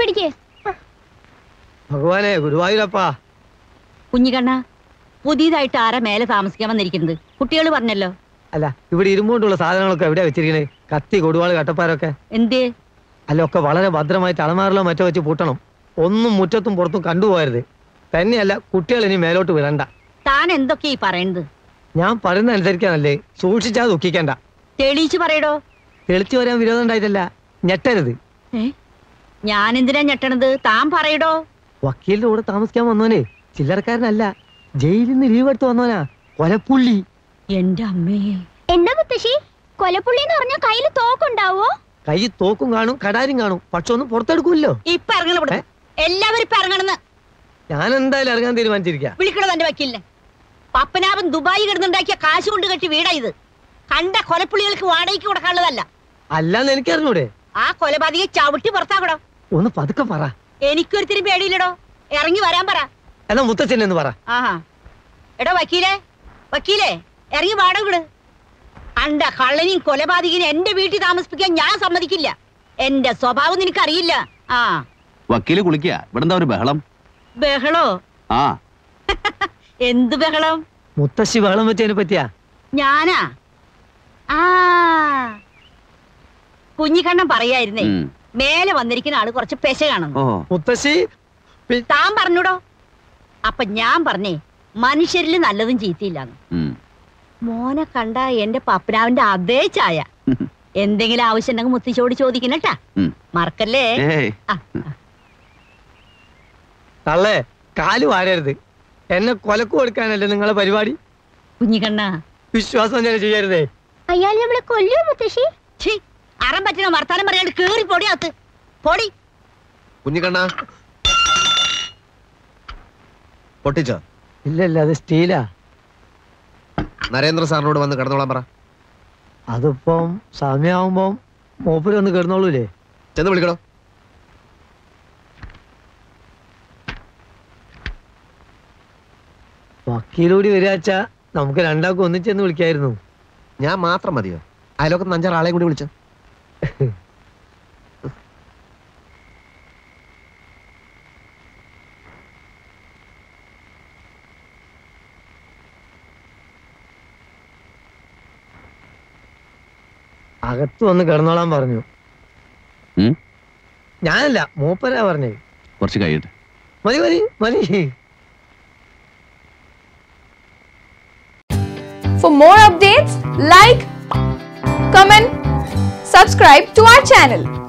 പിടിക്കേ ഭഗവാനെ ഗുരുവായൂരപ്പാ കുഞ്ഞിക്കണ്ണ പുതിയതായിട്ട് ആരാ മേലെ താമസിക്കാൻ വന്നിരിക്കുന്നത് കുട്ടികൾ പറഞ്ഞല്ലോ അല്ല ഇവിടെ ഇരുമ്പോണ്ടുള്ള സാധനങ്ങളൊക്കെ എവിടെയാ വെച്ചിരിക്കണേ കത്തി കൊടുവാള് കട്ടപ്പാരൊക്കെ എന്തേ അല്ല ഒക്കെ വളരെ ഭദ്രമായിട്ട് അളമാറിലോ മറ്റോ വെച്ച് പൂട്ടണം ഒന്നും മുറ്റത്തും പുറത്തും കണ്ടുപോകരുത് തന്നെയല്ല കുട്ടികൾ ഇനി മേലോട്ട് വിടണ്ട താൻ എന്തൊക്കെയാ ഈ പറയുന്നത് ഞാൻ പറയുന്ന അനുസരിക്കാനല്ലേ സൂക്ഷിച്ചാ ദുഃഖിക്കണ്ട തെളിയിച്ച് പറയടോ തെളിച്ചു വരാൻ വിരോധം ഉണ്ടായിട്ടല്ല ഞെട്ടരുത് ഏ ഞാൻ എന്തിനാ ഞെട്ടണത് താൻ പറയടോ വക്കീലിന്റെ കൂടെ താമസിക്കാൻ വന്നോനെ ചില്ലറക്കാരനല്ല ജയിലിൽ നിന്ന് ലീവ് എടുത്ത് വന്നോനാ കൊലപ്പുള്ളി എന്റെ അമ്മേ എന്താ മുത്തശ്ശി കൊലപ്പുള്ളി എന്ന് പറഞ്ഞാൽ കയ്യിൽ തോക്കുണ്ടാവോ കൈ തോക്കും കാണും കടാരും കാണും പക്ഷെ ഒന്നും പുറത്തെടുക്കൂല്ലോ ഇപ്പൊ ഇറങ്ങണം ഇവിടെ എല്ലാവരും ഇപ്പൊ ഇറങ്ങണെന്ന് ഞാൻ എന്തായാലും ഇറങ്ങാൻ തീരുമാനിച്ചിരിക്ക വിളിക്കണോ തന്റെ വക്കീലിനെ പപ്പനാഭൻ ദുബായി കിടന്നുണ്ടാക്കിയ കാശ് കൊണ്ട് കെട്ടി വീടാ ഇത് കണ്ട കൊലപ്പുള്ളികൾക്ക് വാടകയ്ക്ക് കൊടുക്കാനുള്ളതല്ല അല്ലാന്ന് എനിക്കറിഞ്ഞൂടെ ആ കൊലപാതകയെ ചവിട്ടി പുറത്താക്കടോ ഒന്ന് പതുക്കെ പറ എനിക്കൊരുത്തിരി പേടിയില്ലടോ ഇറങ്ങി വരാൻ പറ എന്നാ മുത്തച്ഛൻ എന്ന് പറ ആഹാ എടോ വക്കീലേ വക്കീലേ ഇറങ്ങി വാടക വിട് അണ്ട കള്ളനെയും കൊലപാതകിനെ എന്റെ വീട്ടിൽ താമസിപ്പിക്കാൻ ഞാൻ സമ്മതിക്കില്ല എന്റെ സ്വഭാവം നിനക്കറിയില്ല ആ വക്കീല് കുളിക്കുക ഇവിടെ എന്താ ഒരു ബഹളം ബഹളോ ആ എന്ത് ബഹളം മുത്തശ്ശി വെള്ളം വെച്ചതിനെ പറ്റിയാ ഞാനാ ആ കുഞ്ഞിക്കണ്ണൻ പറയായിരുന്നേ ഉം. മേലെ വന്നിരിക്കുന്ന ആള് കുറച്ച് പെശ കാണുന്നു ഓ മുത്തശ്ശി പി- താൻ പറഞ്ഞൂടോ അപ്പൊ ഞാൻ പറഞ്ഞേ മനുഷ്യരിൽ നല്ലതും ചീത്തയില്ലാന്ന് ഉം. മോനെ കണ്ട എന്റെ പപ്പനാവിന്റെ അതേ ചായ എന്തെങ്കിലും ആവശ്യം ഉണ്ടെങ്കിൽ മുത്തിച്ചോട് ചോദിക്കണട്ടാ ഉം. മറക്കല്ലേ ഏയ് ആ, തള്ളേ കാല് വാരരുത് എന്നെ കൊലക്ക് കൊടുക്കാനല്ലേ നിങ്ങളെ പരിപാടി കുഞ്ഞിക്കണ്ണ വിശ്വാസം ഞാൻ ചെയ്യരുതേ അയാൾ നമ്മളെ കൊല്ലുമോ മുത്തശ്ശി ഛീ അറം പറ്റണ വർത്താനം പറയാണ്ട് കേറി പൊടി അകത്ത് പൊടി കുഞ്ഞിക്കണ്ണ പൊട്ടിച്ചോ ഇല്ല ഇല്ല അത് സ്റ്റീലാ നരേന്ദ്ര സാറിനോട് വന്ന് കിടന്നോളാൻ പറ അതിപ്പം സമയമാകുമ്പം മൂപ്പര് ഒന്ന് കിടന്നോളൂലേ ചെന്ന് വിളിക്കണോ വക്കീലൂടി വരികച്ച നമുക്ക് രണ്ടാൾക്കും ഒന്നിച്ചെന്ന് വിളിക്കായിരുന്നു ഞാൻ മാത്രം മതിയോ അയലോക്കത്ത് അഞ്ചാറ് ആളെയും കൂടി വിളിച്ചോ അകത്ത് വന്ന് കിടന്നോളാൻ പറഞ്ഞു ഉം? ഞാനല്ല മൂപ്പരാ പറഞ്ഞേ കുറച്ച് കഴിയട്ടെ മതി മതി മതി For more updates, like, comment, subscribe to our channel.